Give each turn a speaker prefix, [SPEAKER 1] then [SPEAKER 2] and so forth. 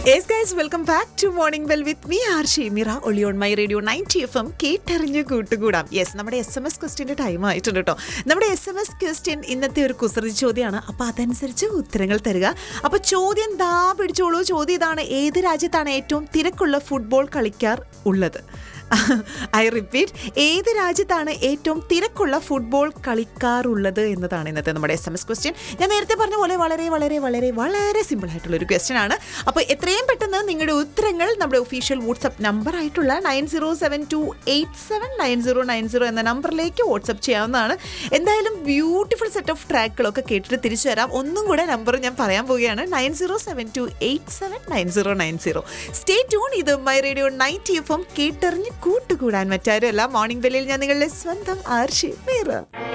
[SPEAKER 1] yes guys welcome back to morning well with me R ഷീമിറ ഒളി on my radio ninety FM കേട്ടറിഞ്ഞ് കൂട്ടുകൂടാം yes നമ്മുടെ SMS ക്വസ്റ്റിൻ്റെ time ആയിട്ടുണ്ട് കേട്ടോ നമ്മുടെ എസ് എം എസ് ക്വസ്റ്റ്യൻ ഇന്നത്തെ ഒരു കുസൃതി ചോദ്യമാണ് അപ്പോൾ അതനുസരിച്ച് ഉത്തരങ്ങൾ തരിക അപ്പോൾ ചോദ്യം ദാ പിടിച്ചോളൂ ചോദ്യം ഇതാണ് ഏത് രാജ്യത്താണ് ഏറ്റവും തിരക്കുള്ള ഫുട്ബോൾ കളിക്കാർ ഉള്ളത് ഐ റിപ്പീറ്റ് ഏത് രാജ്യത്താണ് ഏറ്റവും തിരക്കുള്ള ഫുട്ബോൾ കളിക്കാറുള്ളത് എന്നതാണ് ഇന്നത്തെ നമ്മുടെ എസ് എം എസ് ക്വസ്റ്റ്യൻ ഞാൻ നേരത്തെ പറഞ്ഞ പോലെ വളരെ വളരെ വളരെ വളരെ സിമ്പിൾ ആയിട്ടുള്ള ഒരു ക്വസ്റ്റ്യൻ ആണ് അപ്പോൾ എത്രയും പെട്ടെന്ന് നിങ്ങളുടെ ഉത്തരങ്ങൾ നമ്മുടെ ഒഫീഷ്യൽ വാട്സപ്പ് നമ്പർ ആയിട്ടുള്ള nine zero seven two eight seven nine zero nine zero എന്ന നമ്പറിലേക്ക് വാട്സപ്പ് ചെയ്യാവുന്നതാണ് എന്തായാലും ബ്യൂട്ടിഫുൾ സെറ്റ് ഓഫ് ട്രാക്കുകളൊക്കെ കേട്ടിട്ട് തിരിച്ചു വരാം ഒന്നും കൂടെ നമ്പർ ഞാൻ പറയാൻ പോവുകയാണ് nine zero seven two eight seven nine zero nine zero stay tune ഇത് my radio ninety FM കേട്ടറിഞ്ഞ് കൂട്ടുകൂടാൻ മറ്റാരുമല്ല മോർണിംഗ് ബെല്ലിൽ ഞാൻ നിങ്ങളുടെ സ്വന്തം ആർഷി മീറ